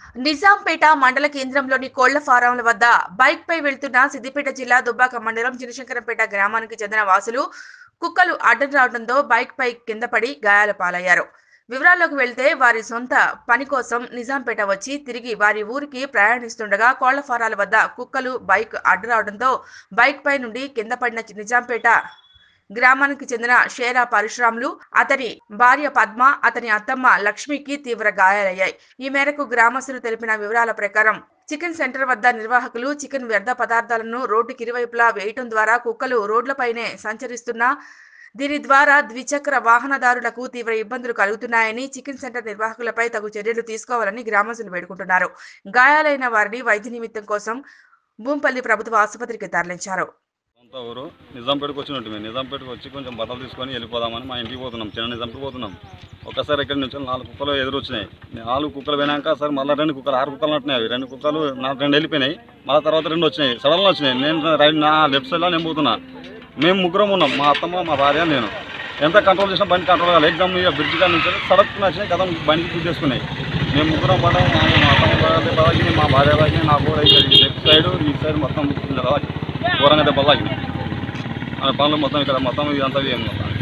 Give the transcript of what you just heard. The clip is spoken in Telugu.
నిజాంపేట మండల కేంద్రంలోని కోళ్ల ఫారంల వద్ద బైక్ పై వెళ్తున్న సిద్దిపేట జిల్లా దుబ్బాక మండలం చినశంకరంపేట గ్రామానికి చెందిన వాసులు కుక్కలు అడ్డం రావడంతో బైక్ పై కింద పడి గాయాల పాలయ్యారు వివరాల్లోకి వెళ్తే వారి సొంత పని కోసం నిజాంపేట వచ్చి తిరిగి వారి ఊరికి ప్రయాణిస్తుండగా కోళ్ల ఫారాల వద్ద కుక్కలు బైక్ అడ్డు రావడంతో బైక్ పై నుండి కింద పడిన నిజాంపేట గ్రామానికి చెందిన షేరా పరశురాములు అతని భార్య పద్మ అతని అత్తమ్మ లక్ష్మికి తీవ్ర గాయాలయ్యాయి ఈ మేరకు గ్రామస్తులు తెలిపిన వివరాల ప్రకారం చికెన్ సెంటర్ వద్ద నిర్వాహకులు చికెన్ వ్యర్థ పదార్థాలను రోడ్డుకి ఇరువైపులా వేయటం ద్వారా కుక్కలు రోడ్లపైనే సంచరిస్తున్నా దీని ద్వారా ద్విచక్ర వాహనదారులకు తీవ్ర ఇబ్బందులు కలుగుతున్నాయని చికెన్ సెంటర్ నిర్వాహకులపై తగు చర్యలు తీసుకోవాలని గ్రామస్తులు వేడుకుంటున్నారు గాయాలైన వారిని వైద్య నిమిత్తం కోసం భూంపల్లి ప్రభుత్వ ఆసుపత్రికి తరలించారు సొంత ఊరు నిజాంపేటకు వచ్చినట్టు మేము నిజాంపేటకు వచ్చి కొంచెం బట్టలు తీసుకొని వెళ్ళిపోదామని మా ఇంటికి పోతున్నాం చిన్న నిజాంపేట పోతున్నాం ఒకసారి ఇక్కడి నుంచి నాలుగు కుక్కలు ఎదురు వచ్చినాయి నాలుగు కుక్కలు పోయినాక సార్ మళ్ళీ రెండు కుక్కలు ఆరు కుక్కలు నట్టున్నాయి అవి రెండు కుక్కలు నాకు రెండు వెళ్ళిపోయినాయి మళ్ళీ తర్వాత రెండు వచ్చినాయి సడన్గా వచ్చినాయి నేను రైట్ నా లెఫ్ట్ సైడ్లో నేను పోతున్నా మేము ముగ్గురం ఉన్నాం మా అత్తమ్మ మా భార్య నేను ఎంత కంట్రోల్ చేసినా బండి కంట్రోల్ కాలేదు ఎగ్జామ్ ఇక బ్రిడ్జ్ కాడ నుంచి సడక్ నచ్చినాయి కదా బండికి గుద్దేసుకున్నాయి మేము ముగ్గురం పడ్డాం మా మా అత్తమ్మ భార్య బాగా మా భార్య బాగా నాకు కూడా ఇక్కడ లెఫ్ట్ సైడ్ ఈ సైడ్ మొత్తం ఘోరంగా దెబ్బలు తాకినాయి ఆ పనులు మొత్తం ఇక్కడ మొత్తం ఇదంతా వేయం మొత్తం